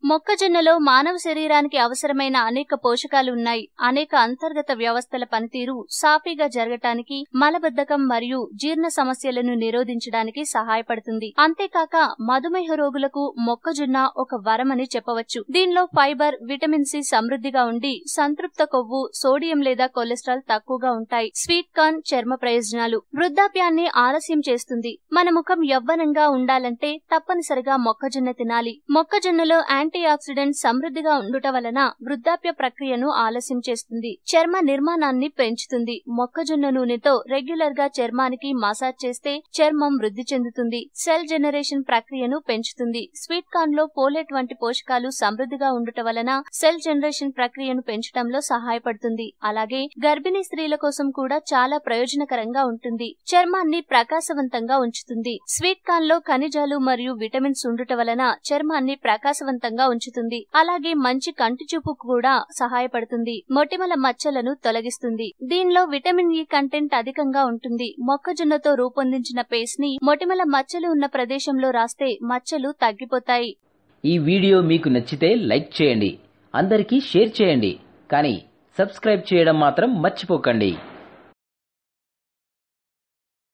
మొక్కజొన్నలో మానవ శరీరానికి అవసరమైన అనేక పోషకాలు ఉన్నాయి అనేక అంతర్గత వ్యవస్థల పనితీరు సాఫీగా జరగటానికి మలబద్ధకం మరియు జీర్ణ సమస్యలను నిరోధించడానికి సహాయపడుతుంది అంతేకాక మధుమేహ రోగులకు మొక్కజొన్న ఒక వరమని చెప్పవచ్చు దీనిలో ఫైబర్ విటమిన్ సి సమృద్ధిగా ఉండి సంతృప్త కొవ్వు సోడియం లేదా కొలెస్ట్రాల్ తక్కువగా ఉంటాయి స్వీట్ కార్న్ చర్మ ప్రయోజనాలు వృద్ధాప్యాన్ని ఆలస్యం చేస్తుంది మన ముఖం యవ్వనంగా ఉండాలంటే తప్పనిసరిగా మొక్కజొన్న తినాలి మొక్కజొన్నలో యాంటీ ఆక్సిడెంట్ సమృద్ధిగా ఉండుట వలన వృద్ధాప్య ప్రక్రియను ఆలస్యం చేస్తుంది చర్మ నిర్మాణాన్ని పెంచుతుంది మొక్కజొన్న నూనెతో రెగ్యులర్ గా చర్మానికి మసాజ్ చేస్తే చర్మం వృద్ధి చెందుతుంది సెల్ జనరేషన్ ప్రక్రియను పెంచుతుంది స్వీట్ కార్న్ లో పోలేట్ వంటి పోషకాలు సమృద్ధిగా ఉండుట వలన సెల్ జనరేషన్ ప్రక్రియను పెంచడంలో సహాయపడుతుంది అలాగే గర్భిణీ స్త్రీల కోసం కూడా చాలా ప్రయోజనకరంగా ఉంటుంది చర్మాన్ని ప్రకాశవంతంగా ఉంచుతుంది స్వీట్ కార్న్ లో ఖనిజాలు మరియు విటమిన్స్ ఉండుట వలన చర్మాన్ని ప్రకాశవంతంగా ఉంచుతుంది అలాగే మంచి కంటి చూపుకు కూడా సహాయపడుతుంది మొటిమల మచ్చలను తొలగిస్తుంది దీనిలో విటమిన్ ఇ కంటెంట్ అధికంగా ఉంటుంది మొక్కజొన్నతో రూపొందించిన పేస్ట్ ని మొటిమల మచ్చలు ఉన్న ప్రదేశంలో రాస్తే మచ్చలు తగ్గిపోతాయి ఈ వీడియో మీకు నచ్చితే లైక్ చేయండి అందరికీ షేర్ చేయండి కానీ సబ్స్క్రైబ్ చేయడం మాత్రం మర్చిపోకండి